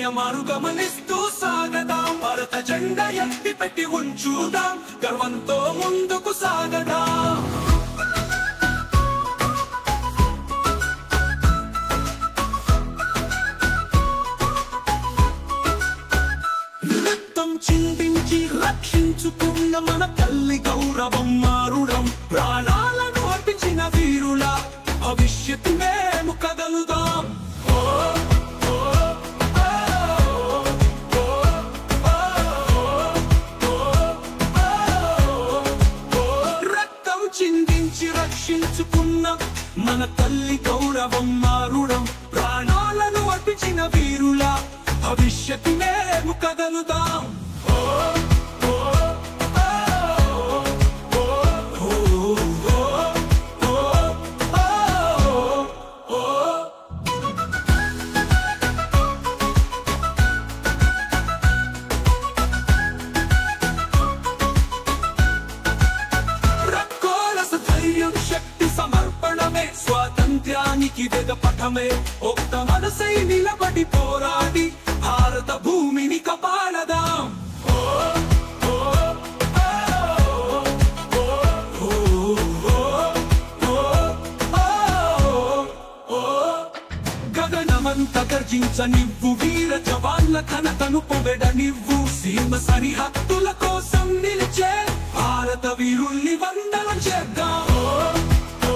విజయమారు గమనిస్తూ సాగదాం భారత జెండా ఎత్తి పెట్టి ఉంచుదాం గర్వంతో ముందుకు సాగదాం రక్తం చిందించి రక్షించుకున్న మన తల్లి గౌరవం మారుడం ప్రాణాలను అర్పించిన వీరుల భవిష్యత్తు మేము కదలుదాం ఓ, ఓ, ఓ, ఓ, ఓ, ఓ, ఓ. రక్తం చిందించి రక్షించుకున్న మన తల్లి గౌరవం మారుడం ప్రాణాలను అర్పించిన వీరుల భవిష్యత్తు మేము కదలుదాం ఓ, ఓ, ఓ, ఓ, ఓ, ఓ, ఓ, ఓ. రక్కోలస ధైర్యం శక్తి సమర్పణమే స్వాతంత్ర్యానికి వెద పథమే ఒక్క మనసై నిలబడి పోరాడి భారత భూమిని కపాలదాం ఓ, ఓ, ఓ, ఓ, ఓ, ఓ, ఓ, ఓ. గగనమంత గర్జించనివ్వు వీర జవాన్ల ఘనతను పొగడ నివ్వు సీమ సరిహద్దుల కోసం నిలిచే భారత వీరుల్ని వందనం చేద్దాం ఓ, ఓ,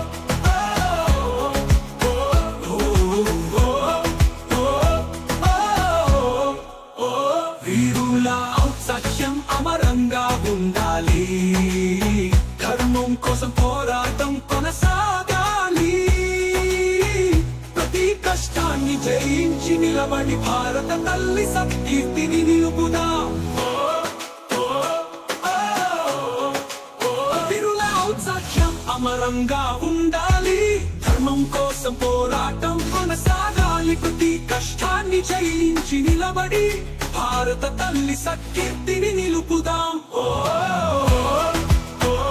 ఓ, ఓ, ఓ, ఓ, ఓ, ఓ. వీరుల ఔత్సాహ్యం అమరంగా ఉండాలి ధర్మం కోసం పోరాటం కొనసాగాలి ప్రతి కష్టాన్ని జయించి నిలబడి భారత తల్లి సత్కీర్తిని నిలుపుదాం ఓ, ఓ, ఓ, ఓ. వీరుల ఔత్సాహ్యం అమరంగా ఉండాలి ధర్మం కోసం పోరాటం కొనసాగాలి ప్రతి కష్టాన్ని జయించి నిలబడి భారత తల్లి సత్కీర్తిని నిలుపుదాం ఓ, ఓ, ఓ,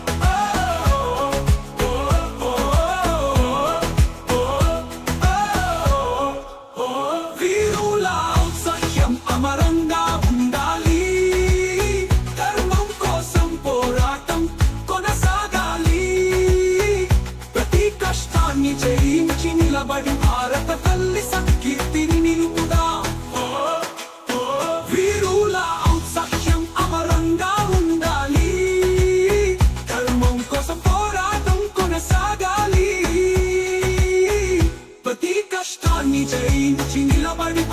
ఓ, ఓ, ఓ, ఓ. వీరుల ఔత్సాహ్యం అమరంగా ఉండాలి ధర్మం కోసం పోరాటం కొనసాగాలి ప్రతి కష్టాన్ని జయించి నిలబడి భారత తల్లి సంకీర్తిని నిలుపుదాం ఓ, ఓ. వీరుల ఔత్సాహ్యం అమరంగా ఉండాలి ధర్మం కోసం పోరాటం కొనసాగాలి ప్రతి కష్టాన్ని జయించి నిలబడి